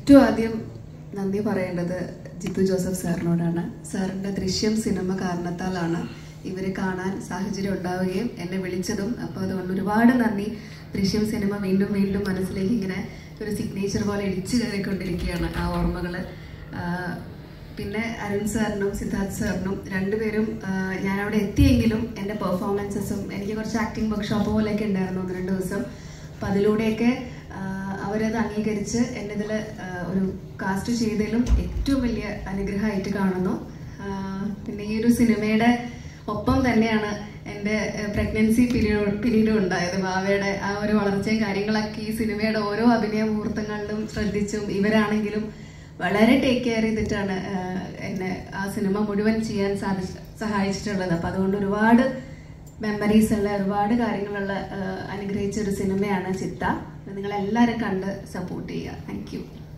ഏറ്റവും ആദ്യം നന്ദി പറയേണ്ടത് ജിത്തു ജോസഫ് സാറിനോടാണ് സാറിൻ്റെ ദൃശ്യം സിനിമ കാരണത്താലാണ് ഇവരെ കാണാൻ സാഹചര്യം ഉണ്ടാവുകയും എന്നെ വിളിച്ചതും അപ്പോൾ അതുകൊണ്ട് ഒരുപാട് നന്ദി ദൃശ്യം സിനിമ വീണ്ടും വീണ്ടും മനസ്സിലേക്ക് ഇങ്ങനെ ഒരു സിഗ്നേച്ചർ പോലെ ഇടിച്ചു കയറിക്കൊണ്ടിരിക്കുകയാണ് ആ ഓർമ്മകൾ പിന്നെ അരുൺ സാറിനും സിദ്ധാർത്ഥ് സാറിനും രണ്ടുപേരും ആ, ഞാൻ അവിടെ എത്തിയെങ്കിലും എൻ്റെ പെർഫോമൻസസും എനിക്ക് കുറച്ച് ആക്ടിങ് വർക്ക്ഷോപ്പ് പോലെയൊക്കെ ഉണ്ടായിരുന്നു ഒന്ന് രണ്ട് ദിവസം അപ്പം അതിലൂടെയൊക്കെ ആ, അവരത് അംഗീകരിച്ച് എന്നെ ഇതിൽ ഒരു കാസ്റ്റ് ചെയ്തതിലും ഏറ്റവും വലിയ അനുഗ്രഹമായിട്ട് കാണുന്നു ആ, പിന്നെ ഈ ഒരു സിനിമയുടെ ഒപ്പം തന്നെയാണ് എൻ്റെ പ്രഗ്നൻസി പീരീഡ് പീരീഡും ഉണ്ടായത് ബാവയുടെ ആ ഒരു വളർച്ചയും കാര്യങ്ങളൊക്കെ ഈ സിനിമയുടെ ഓരോ അഭിനയ മുഹൂർത്തങ്ങളിലും ശ്രദ്ധിച്ചും ഇവരാണെങ്കിലും വളരെ ടേക്ക് കെയർ ചെയ്തിട്ടാണ് ആ, എന്നെ ആ സിനിമ മുഴുവൻ ചെയ്യാൻ സാധി സഹായിച്ചിട്ടുള്ളത് അപ്പം അതുകൊണ്ട് ഒരുപാട് മെമ്മറീസ് ഉള്ള ഒരുപാട് കാര്യങ്ങളുള്ള ആ, അനുഗ്രഹിച്ച ഒരു സിനിമയാണ് ചിത്ത നിങ്ങളെല്ലാവരും കണ്ട് സപ്പോർട്ട് ചെയ്യുക താങ്ക് യു